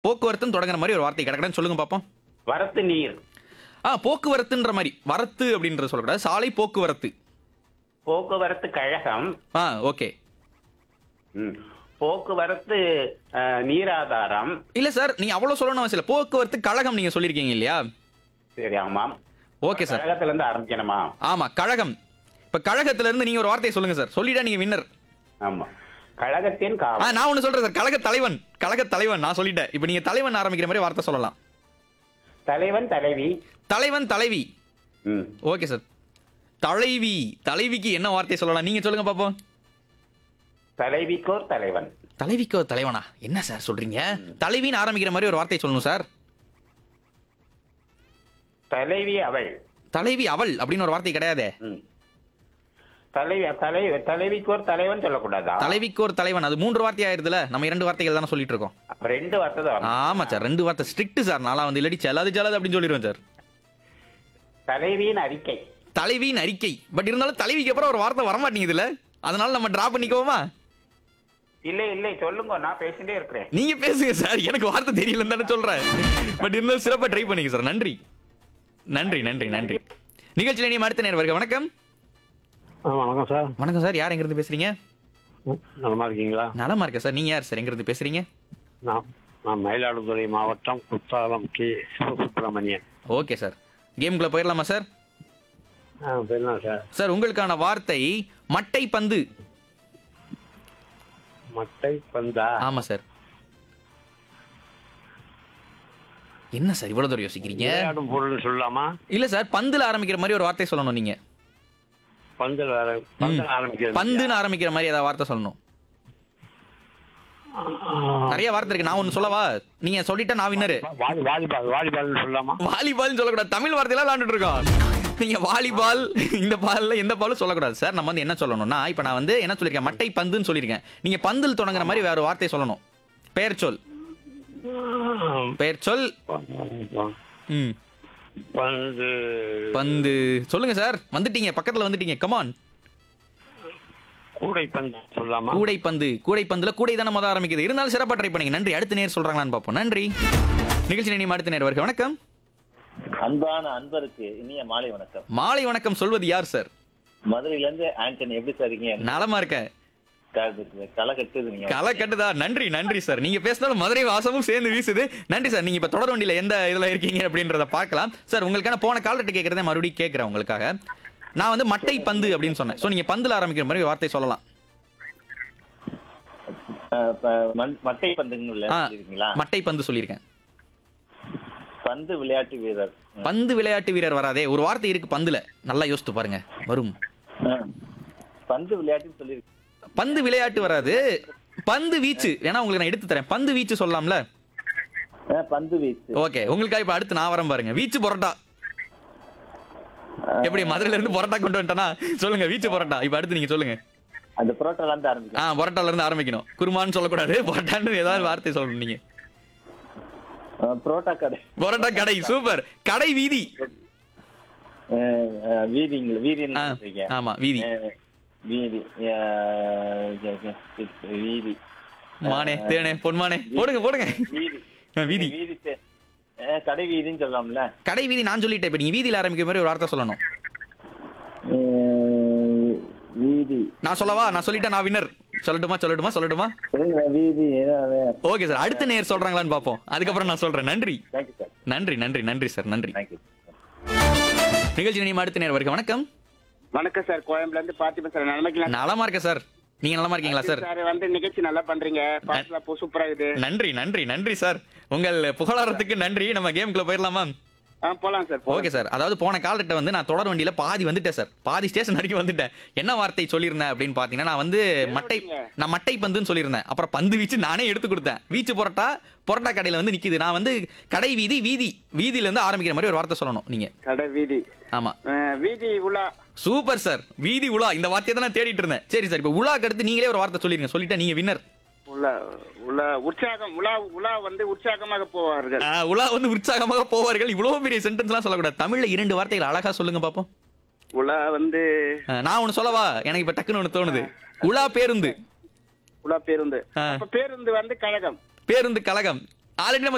போக்குவரத்துன்னு தொடங்குற மாதிரி ஒரு வார்த்தை கிடக்கடன்னு சொல்லுங்க பாப்போம் வரத்து நீர் ஆ போக்குவரத்துன்ற மாதிரி வரத்து அப்படின்றத சொல்லக்கூடாது சாலை போக்குவரத்து போக்குவரத்து கழகம் ஆ ஓகே ம். போக்குவரத்து அஹ், நீராதாரம் இல்ல சார் நீங்க அவ்வளவு சொல்லணும் அவசியம் இல்ல போக்குவரத்து கழகம் நீங்க சொல்லிருக்கீங்க இல்லையா சரி ஆமாம் ஓகே சார் கழகத்துல இருந்து ஆரம்பிக்கணுமா ஆமா கழகம் இப்ப கழகத்துல இருந்து நீங்க ஒரு வார்த்தையை சொல்லுங்க சார் சொல்லிட்டா நீங்க வின்னர் ஆமா கழகத்தின் ஆ காவல் நான் ஒண்ணு சொல்றேன் சார் கழக தலைவன் கழக தலைவன் நான் சொல்லிட்டேன் இப்ப நீங்க தலைவன் ஆரம்பிக்கிற மாதிரி வார்த்தை சொல்லலாம் தலைவன் தலைவி தலைவன் தலைவி ம். ஓகே சார் தலைவி தலைவிக்கு என்ன வார்த்தை சொல்லலாம் நீங்க சொல்லுங்க பாப்போம் தலைவிக்கோர் தலைவன் தலைவிக்கோ தலைவனா என்ன சார் சொல்றீங்க தலைவின்னு ஆரம்பிக்கிற மாதிரி ஒரு வார்த்தை சொல்லணும் சார் தலைவி அவள் தலைவி அவள் அப்படின்னு ஒரு வார்த்தை கிடையாதே ம். தலைவி தலை தலைவிக்கோர் தலைவன் சொல்லக்கூடாதா தலைவிக்கு ஒரு தலைவன் அது மூன்று வார்த்தை ஆயிருதுல நம்ம இரண்டு வார்த்தைகள் தானே சொல்லிட்டு இருக்கோம் அப்ப ரெண்டு வார்த்தை தான் வரணும். ஆமா சார் ரெண்டு வார்த்தை ஸ்ட்ரிக்ட் சார் நான்லாம் வந்து இல்லாட்டி செல்லாது செல்லாது அப்படின்னு சொல்லிடுவேன் சார் தலைவியின் அறிக்கை தலைவியின் அறிக்கை பட் இருந்தாலும் தலைவிக்கு அப்புறம் ஒரு வார்த்தை வரமாட்டேங்குதுல அதனால நம்ம டிரா பண்ணிக்குவோமா இல்லை இல்லை சொல்லுங்க நான் பேசிட்டே இருக்கிறேன் நீங்க பேசுங்க சார் எனக்கு வார்த்தை தெரியலன்னு தானே சொல்றேன் பட் இருந்தாலும் சிறப்பா ட்ரை பண்ணிக்க சார் நன்றி நன்றி நன்றி நன்றி நிகழ்ச்சியில் நீ அடுத்த நேரம் வருக வணக்கம் ஆ வணக்கம் சார் வணக்கம் சார் யார் எங்கிருந்து பேசுறீங்க ம், நலமா இருக்கீங்களா நலமா இருக்கேன் சார் நீங்க யார் சார் எங்கிருந்து பேசுறீங்க நான் நான் மயிலாடுதுறை மாவட்டம் Kutralam K Sivasubramanian okay sir கேம்குள்ள போயிடலாமா சார் ஆ போயிடலாம் சார் சார் உங்களுக்கான வார்த்தை மட்டை பந்து மட்டை பந்தா ஆமா சார் என்ன சார் இவ்வளவு தூரம் யோசிக்கிறீங்க விளையாடும் பொருள் சொல்லலாமா இல்ல சார் பந்துல ஆரம்பிக்கிற மாதிரி ஒரு வார்த்தை சொல்லணும் நீங்க பந்தல் வேற பந்தல் ஆரம்பிக்கிறது பந்துன்னு ஆரம்பிக்கிற மாதிரி ஏதாவது வார்த்தை சொல்லணும் ஆ, நிறைய வார்த்தை இருக்கு நான் ஒன்னு சொல்லவா நீங்க சொல்லிட்டா நான் வின்னரு வாலி வாலிபால் வாலிபால் சொல்லலாமா வாலிபால் சொல்லக்கூடாது தமிழ் வார்த்தையெல்லாம் விளாண்டுட்டு இருக்கோம் நீங்க வாலிபால் இந்த பால்ல எந்த பாலும் சொல்லக்கூடாது சார் நம்ம வந்து என்ன சொல்லணும்னா இப்ப நான் வந்து என்ன சொல்லிருக்கேன் மட்டை பந்துன்னு சொல்லியிருக்கேன் நீங்க பந்தில் தொடங்குற மாதிரி வேற ஒரு வார்த்தை சொல்லணும் பெயர் சொல் பெயர் சொல் ம் பந்து பந்து சொல்லுங்க சார் வந்துட்டீங்க பக்கத்துல வந்துட்டீங்க கமான் கூடை பந்து சொல்லலாமா கூடை பந்து கூடை பந்துல கூடை தானே மொதல் ஆரம்பிக்குது இருந்தாலும் சிறப்பா ட்ரை பண்ணீங்க நன்றி அடுத்த நேர் சொல்றாங்களான்னு பார்ப்போம் நன்றி நிகழ்ச்சி நினைவு அடுத்த நேர் வருக வணக்கம் அன்பான அன்பருக்கு இனிய மாலை வணக்கம் மாலை வணக்கம் சொல்வது யார் சார் மதுரையில இருந்து ஆண்டனி எப்படி சார் இருக்கீங்க நலமா இருக்கேன் க- களை கட்டுது நீங்க களை கட்டுதா நன்றி நன்றி சார் நீங்க பேசினாலும் மதுரை வாசமும் சேர்ந்து வீசுது நன்றி சார் நீங்க இப்ப தொடர் வண்டியில எந்த இதுல இருக்கீங்க அப்படின்றத பார்க்கலாம் சார் உங்களுக்கான போன கால்ரெட்டு கேட்கறதே மறுபடியும் கேட்கறேன் உங்களுக்காக நான் வந்து மட்டை பந்து அப்படின்னு சொன்னேன் சோ நீங்க பந்துல ஆரம்பிக்கிற மாதிரி ஒரு வார்த்தை சொல்லலாம் அஹ், ப- மண்- மட்டை பந்துங்களா ஆ, இருக்கீங்களா மட்டை பந்து சொல்லியிருக்கேன் பந்து விளையாட்டு வீரர் ம். பந்து விளையாட்டு வீரர் வராதே ஒரு வார்த்தை இருக்கு பந்துல நல்லா யோசித்து பாருங்க வரும் அஹ். பந்து விளையாட்டுன்னு சொல்லியிருக்கு பந்து விளையாட்டு வராது பந்து வீச்சு வேணா உங்களுக்கு நான் எடுத்து தரேன் பந்து வீச்சு சொல்லலாம்ல அஹ், பந்து வீச்சு ஓகே உங்களுக்காக இப்ப அடுத்து நான் வரேன் பாருங்க வீச்சு பரோட்டா எப்படி மதுரையில இருந்து பரோட்டா கொண்டு வந்துட்டேனா சொல்லுங்க வீச்சு பரோட்டா இப்ப அடுத்து நீங்க சொல்லுங்க அந்த புரோட்டால இருந்து ஆரம்பிக்கும் ஆ பரோட்டால இருந்து ஆரம்பிக்கணும் குருமான்னு சொல்லக்கூடாது பரோட்டான்னு ஏதாவது வார்த்தை சொல்லணும் நீங்க அஹ், புரோட்டா கடை பரோட்டா கடை சூப்பர் கடை வீதி அஹ், அஹ், வீதிங்களா ஆ, வீதின்னு சொல்றீங்க. ஆமா வீதி அஹ், வீதி அஹ், ஜ- ஜ- வீதி மானே தேனே பொன்மானே போடுங்க போடுங்க வீதி ஆ, வீதி வீதி தெ- அஹ், கடை வீதின்னு சொல்லலாம்ல கடை வீதி நான் சொல்லிட்டேன் இப்ப நீங்க வீதியில ஆரம்பிக்கிற மாதிரி ஒரு வார்த்தை சொல்லணும் அஹ், வீதி நான் சொல்லவா நான் சொல்லிட்டேன் நான் வின்னர் சொல்லட்டுமா சொல்லட்டுமா சொல்லட்டுமா சொல்லுங்க, வீதி ஓகே சார் அடுத்த நேர் சொல்றாங்களான்னு பாப்போம் அதுக்கப்புறம் நான் சொல்றேன் நன்றி தேங்க்யூ சார் நன்றி நன்றி நன்றி சார் நன்றி தேங்க்யூ நிகழ்ச்சி நீ அடுத்த நேரம் வருக வணக்கம் வணக்கம் சார் கோயம்புல இருந்து பார்த்திபன் சார் நிலைமைக்கலாம் நலமா இருக்கேன் சார் நீங்க நலமா இருக்கீங்களா சார் சார் வந்து நிகழ்ச்சி நல்லா பண்றீங்க பாட்டுலாம் போ சூப்பரா இருக்குது நன்றி நன்றி நன்றி சார் உங்கள் புகழாரத்துக்கு நன்றி நம்ம கேமுக்குள்ள போயிடலாமா ஆ போலாம் சார் போலாம். ஓகே சார் அதாவது போன காலட்ட வந்து நான் தொடர் வண்டியில பாதி வந்துட்டேன் சார் பாதி ஸ்டேஷன் வரைக்கும் வந்துட்டேன் என்ன வார்த்தை சொல்லியிருந்தேன் அப்படின்னு பாத்தீங்கன்னா நான் வந்து மட்டை நான் மட்டை பந்துன்னு சொல்லியிருந்தேன் அப்புறம் பந்து வீச்சு நானே எடுத்து கொடுத்தேன் வீச்சு பொரோட்டா பொரோட்டா கடையில வந்து நிக்குது நான் வந்து கடை வீதி வீதி வீதியில இருந்து ஆரம்பிக்கிற மாதிரி ஒரு வார்த்தை சொல்லணும் நீங்க கடை வீதி ஆமா அஹ், வீதி உலா சூப்பர் சார் வீதி உலா இந்த வார்த்தையை தான் நான் தேடிட்டு இருந்தேன் சரி சார் இப்போ உலாக்கு அடுத்து நீங்களே ஒரு வார்த்தை சொல்லிருங்க சொல்லிட்டா நீங்க வின்னர் உலா உலா உற்சாகம் உலா உலா வந்து உற்சாகமாக போவார்கள் உலா வந்து உற்சாகமாக போவார்கள் இவ்வளவு பெரிய சென்டென்ஸ்லாம் சொல்லக்கூடாது தமிழ்ல இரண்டு வார்த்தைகள் அழகா சொல்லுங்க பாப்போம் உலா வந்து அஹ், நான் ஒன்னு சொல்லவா எனக்கு இப்ப டக்குன்னு ஒண்ணு தோணுது உலா பேருந்து உலா பேருந்து ஆ. அப்ப பேருந்து வந்து கழகம் பேருந்து கழகம் ஆல்ரெடி நம்ம